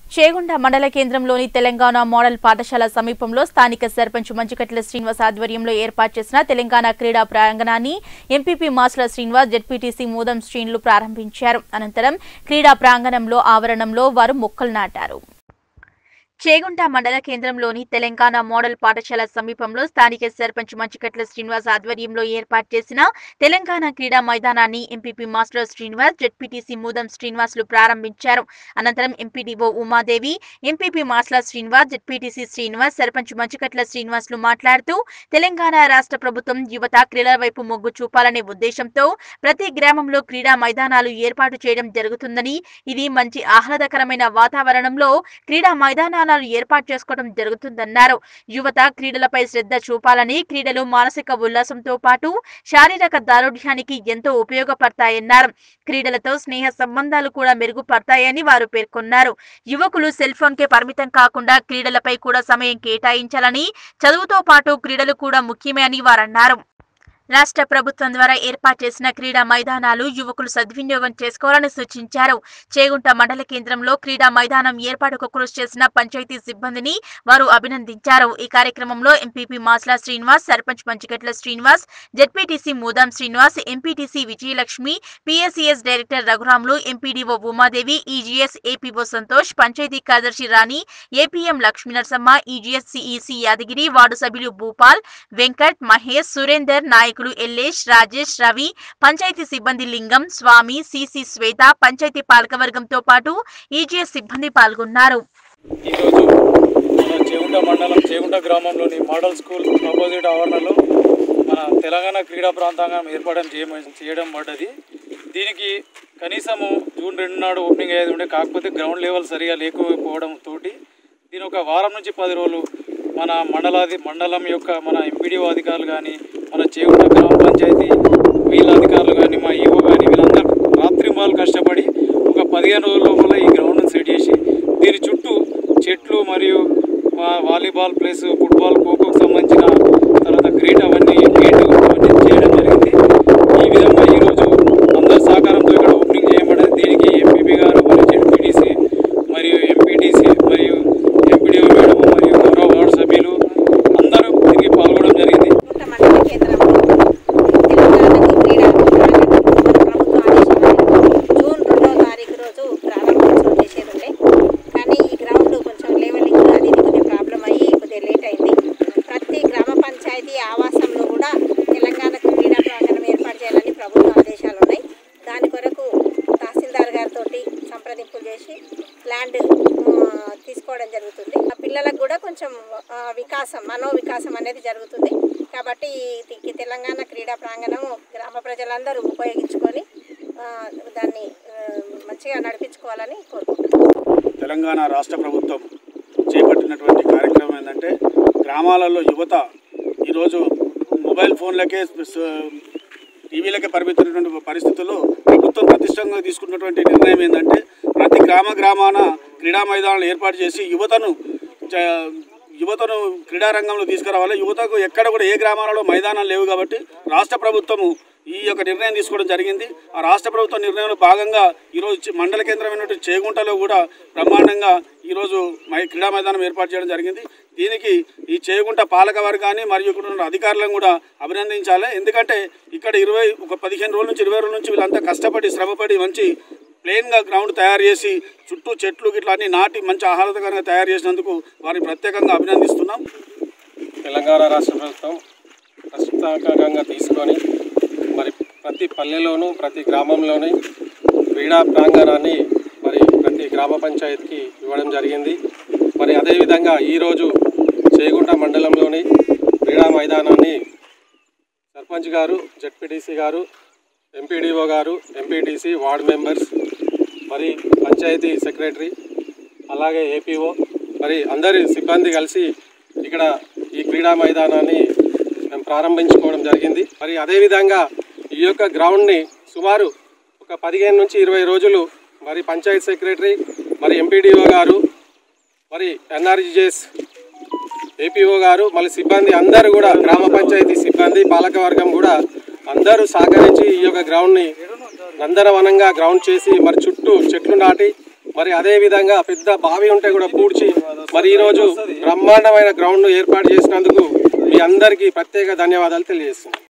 చేగుంట మండల కేంద్రంలోని తెలంగాణ మోడల్ పాఠశాల సమీపంలో స్థానిక సర్పంచ్ మంచుకట్ల శ్రీనివాస్ ఆధ్వర్యంలో ఏర్పాటు చేసిన తెలంగాణ క్రీడా ప్రాంగణాన్ని ఎంపీపీ మాస్ల శ్రీనివాస్ జెడ్పీటీసీ మూదం శ్రీనులు ప్రారంభించారు అనంతరం క్రీడా ప్రాంగణంలో ఆవరణంలో వారు మొక్కలు నాటారు చేగుంట మండల కేంద్రంలోని తెలంగాణ మోడల్ పాఠశాల సమీపంలో స్థానిక సర్పంచ్ మంచికట్ల శ్రీనివాస్ ఆధ్వర్యంలో ఏర్పాటు చేసిన తెలంగాణ క్రీడా మైదానాన్ని ఎంపీపీ మాస్టర్ శ్రీనివాస్ జెడ్పీటీసీ మూదం శ్రీనివాసులు ప్రారంభించారు అనంతరం MPDO Umadevi MPP Masla Srinivas ZPTC Srinivas sarpanch Manchikatla Srinivasulu మాట్లాడుతూ తెలంగాణ రాష్ట్ర ప్రభుత్వం యువత క్రీడల వైపు మొగ్గు చూపాలనే ఉద్దేశంతో ప్రతి గ్రామంలో క్రీడా మైదానాలు ఏర్పాటు చేయడం జరుగుతుందని ఇది మంచి ఆహ్లాదకరమైన వాతావరణంలో క్రీడా మైదానాలు ఏర్పాటు చేసుకోవడం జరుగుతుందన్నారు యువత క్రీడలపై శ్రద్ధ చూపాలని క్రీడలు మానసిక ఉల్లాసంతో పాటు శారీరక దారుఢ్యానికి ఎంతో ఉపయోగపడతాయన్నారు క్రీడలతో స్నేహ సంబంధాలు కూడా మెరుగుపడతాయని వారు పేర్కొన్నారు యువకులు సెల్ ఫోన్ కే పరిమితం కాకుండా క్రీడలపై కూడా సమయం కేటాయించాలని చదువుతో పాటు క్రీడలు కూడా ముఖ్యమే అని వారన్నారు రాష్ట్ర ప్రభుత్వం ద్వారా ఏర్పాటు చేసిన క్రీడా మైదానాలు యువకులు సద్వినియోగం చేసుకోవాలని సూచించారు చేగుంట మండల కేంద్రంలో క్రీడా మైదానం ఏర్పాటుకు కృషి చేసిన పంచాయతీ సిబ్బందిని వారు అభినందించారు ఈ కార్యక్రమంలో MPP Masla Srinivas sarpanch Panchikatla Srinivas ZPTC Mudam Srinivas MPTC Vijayalakshmi PSCS director Raghuramulu MPDO Umadevi EGS APO Santosh panchayat కార్యదర్శి Rani APM Lakshmi Narasamma EGS CEC Yadagiri ward సభ్యులు భూపాల్ వెంకట్ మహేష్ సురేందర్ నాయకులు ఎల్లేష్ రాజేష్ రవి పంచాయతీ సిబ్బంది లింగం స్వామి సిసి శ్వేత పంచాయతీ పాలకవర్గంతో పాటు ఈజీఎస్ సిబ్బంది పాల్గొన్నారు ఈరోజు మన చేగుంట మండలం చేగుంట గ్రామంలోని మోడల్ స్కూల్ ఆపోజిట్ ఆవరణలో మన తెలంగాణ క్రీడా ప్రాంతాంగం ఏర్పడడం చేయమ చేయడం పడ్డది దీనికి కనీసము జూన్ రెండు నాడు ఓపెనింగ్ అయ్యేది ఉండే కాకపోతే గ్రౌండ్ లెవెల్ సరిగా లేకపోవడం తోటి దీని ఒక వారం నుంచి పది రోజులు మన మండలాది మండలం యొక్క మన ఎంపీడీఓ అధికారులు కానీ మన చేగుంట గ్రామ పంచాయతీ వీళ్ళ అధికారులు కానీ మా ఈవో కానీ వీళ్ళందరూ రాత్రి మాలు కష్టపడి ఒక పదిహేను రోజుల లోపల ఈ గ్రౌండ్ని సెట్ చేసి దీని చుట్టూ చెట్లు మరియు వా- వాలీబాల్ ప్లస్ ఫుట్బాల్ ఖోఖోకి సంబంధించిన తర్వాత గ్రేట్ అవన్నీ గేట్ అవన్నీ చేయడం జరిగింది ఈ విధంగా ఈరోజు అందరి సహకారంతో ఇక్కడ ఓపెనింగ్ చేయబడింది దీనికి ఎంపీపీ గారు మరియు జెడ్పీటీసీ మరియు ఎంపీటీసీ మరియు ఎంపీడీఓ మేడం మరియు గౌరవ వార్డు సభ్యులు అందరూ దీనికి పాల్గొనడం జరిగింది గుంట మండల కేంద్రంలో తెలంగాణకు క్రీడా ప్రాంగణం ప్రభుత్వ ఆదేశం మేరకు జూన్ రెండవ తారీఖు రోజు ప్రారంభోత్సవం చేసేది ఉండే కానీ ఈ గ్రౌండ్ కొంచెం లెవెలింగ్ అది ఇది కొద్దిగా ప్రాబ్లం అయ్యి కొద్దిగా లేట్ అయింది ప్రతి గ్రామ పంచాయతీ ఆవాసంలో కూడా తెలంగాణకు క్రీడా ప్రాంగణం ఏర్పాటు చేయాలని ప్రభుత్వ ఆదేశాలు ఉన్నాయి దాని కొరకు తహసీల్దార్ గారితో సంప్రదింపులు చేసి ల్యాండ్ ఆ, తీసుకోవడం జరుగుతుంది ఆ పిల్లలకు కూడా కొంచెం ఆ, వికాసం మనో వికాసం అనేది జరుగుతుంది కాబట్టి ఈ ఈ తెలంగాణ క్రీడా ప్రాంగణం గ్రామ ప్రజలందరూ ఉపయోగించుకొని ఆ, దాన్ని ఆ, మంచిగా నడిపించుకోవాలని కోరుకుంటున్నాను తెలంగాణ రాష్ట్ర ప్రభుత్వం చేపట్టినటువంటి కార్యక్రమం ఏంటంటే గ్రామాలలో యువత ఈరోజు మొబైల్ ఫోన్లకే స- టీవీలకే పరిమితమైనటువంటి పరిస్థితుల్లో ప్రభుత్వం ప్రతిష్టంగా తీసుకున్నటువంటి నిర్ణయం ఏంటంటే ప్రతి గ్రామ గ్రామాన క్రీడా మైదానాలు ఏర్పాటు చేసి యువతను చ- యువతను క్రీడా రంగంలో తీసుకురావాలి యువతకు ఎక్కడ కూడా ఏ గ్రామాలలో మైదానాలు లేవు కాబట్టి రాష్ట్ర ప్రభుత్వము ఈ యొక్క నిర్ణయం తీసుకోవడం జరిగింది ఆ రాష్ట్ర ప్రభుత్వ నిర్ణయంలో భాగంగా ఈరోజు చి- మండల కేంద్రమైనటువంటి చేగుంటలో కూడా బ్రహ్మాండంగా ఈరోజు మై క్రీడా మైదానం ఏర్పాటు చేయడం జరిగింది దీనికి ఈ చేగుంట పాలక వర్గాన్ని మరియు ఇక్కడ ఉన్న అధికారులను కూడా అభినందించాలి ఎందుకంటే ఇక్కడ ఇరవై ఒక పదిహేను రోజుల నుంచి ఇరవై రోజుల నుంచి వీళ్ళంతా కష్టపడి శ్రమపడి మంచి ప్లెయిన్గా గ్రౌండ్ తయారు చేసి చుట్టూ చెట్లు గిట్ల అన్ని నాటి మంచి ఆహ్లాదకరంగా తయారు చేసినందుకు వారిని ప్రత్యేకంగా అభినందిస్తున్నాం తెలంగాణ రాష్ట్ర ప్రభుత్వం ప్రస్తుతాకంగా తీసుకొని మరి ప్రతి పల్లెలోనూ ప్రతి గ్రామంలోని క్రీడా ప్రాంగణాన్ని మరి ప్రతి గ్రామ పంచాయతీకి ఇవ్వడం జరిగింది మరి అదేవిధంగా ఈరోజు చేగుంట మండలంలోని క్రీడా మైదానాన్ని సర్పంచ్ గారు జెడ్పీటీసీ గారు ఎంపీడీఓ గారు ఎంపీటీసీ వార్డు మెంబర్స్ మరి పంచాయతీ సెక్రటరీ అలాగే ఏపీఓ మరి అందరి సిబ్బంది కలిసి ఇక్కడ ఈ క్రీడా మైదానాన్ని మేము ప్రారంభించుకోవడం జరిగింది మరి అదేవిధంగా ఈ యొక్క గ్రౌండ్ని సుమారు ఒక పదిహేను నుంచి ఇరవై రోజులు మరి పంచాయత్ సెక్రటరీ మరి ఎంపీడీఓ గారు మరి ఎన్ఆర్జీఎస్ ఏపీఓ గారు మళ్ళీ సిబ్బంది అందరూ కూడా గ్రామ పంచాయతీ సిబ్బంది పాలకవర్గం కూడా అందరూ సహకరించి ఈ యొక్క గ్రౌండ్ని నందనవనంగా గ్రౌండ్ చేసి మరి చుట్టూ చెట్లు నాటి మరి అదే విధంగా పెద్ద బావి ఉంటే కూడా పూడ్చి మరి ఈరోజు బ్రహ్మాండమైన గ్రౌండ్ను ఏర్పాటు చేసినందుకు మీ అందరికీ ప్రత్యేక ధన్యవాదాలు తెలియజేస్తున్నాను